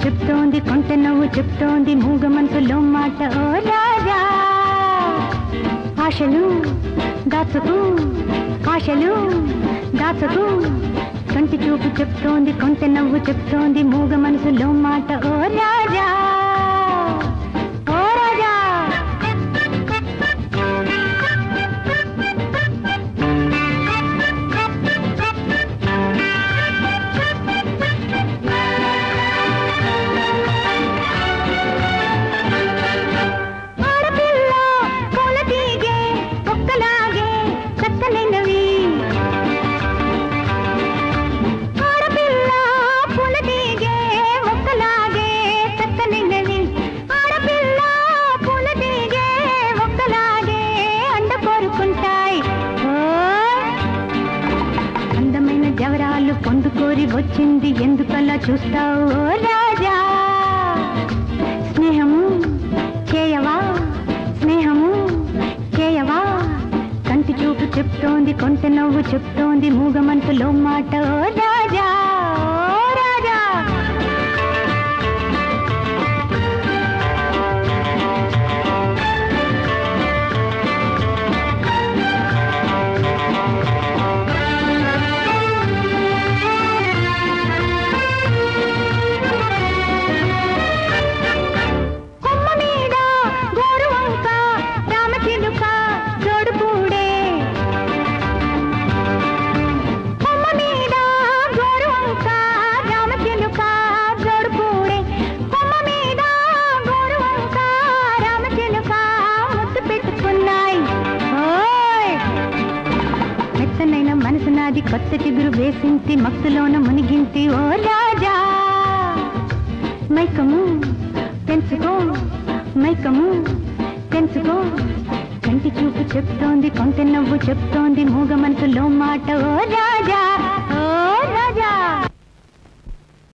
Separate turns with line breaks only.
చెప్తోంది కొంట నవ్వు చెప్తోంది మూగ మనసులో మాట ఓ రాజా ఆశలు దాచకు ఆశలు దాచకు కంటి చూపు చెప్తోంది కొంట నవ్వు చెప్తోంది మూగ మనసులో మాట ఓ రాజా ఓ రాజా ఆడపిల్ల పూల తీగే ఒక్కలాగే చక్కనైనవి ఆడపిల్ల పూల తీగే ఒక్కలాగే చక్కనైనవి ఆడపిల్ల పూల తీగే ఒక్కలాగే అండ కోరుకుంటాయి ఓయ్ అందమైన జవరాలు పొందుకోరి వచ్చింది ఎందుకలా చూస్తావు ఓ రాజా స్నేహము చేయవా స్నేహము చేయవా కంటి చూపు చెప్తోంది కొంట నవ్వు చెప్తోంది మూగ మనసులో మాట ఓ రాజా ఓ రాజా కొమ్మ మీద గోరు వంక రామచిలుక జోడుపూడే కొమ్మ మీద గోరు వంక రామచిలుక జోడుపూడే కొమ్మ మీద గోరు వంక రామచిలుక ముద్దు పెట్టుకున్నాయి ఓయ్ మెత్తనైన మనసు నాది కొత్త చిగురు వేసింటి మత్తులోన మునిగింటి ఓ రాజా మైకము పెంచుకో మైకము పెంచుకో కంటి చూపు చెప్తోంది కొంత నవ్వు చెప్తోంది మూగ మనసులో మాట ఓ రాజా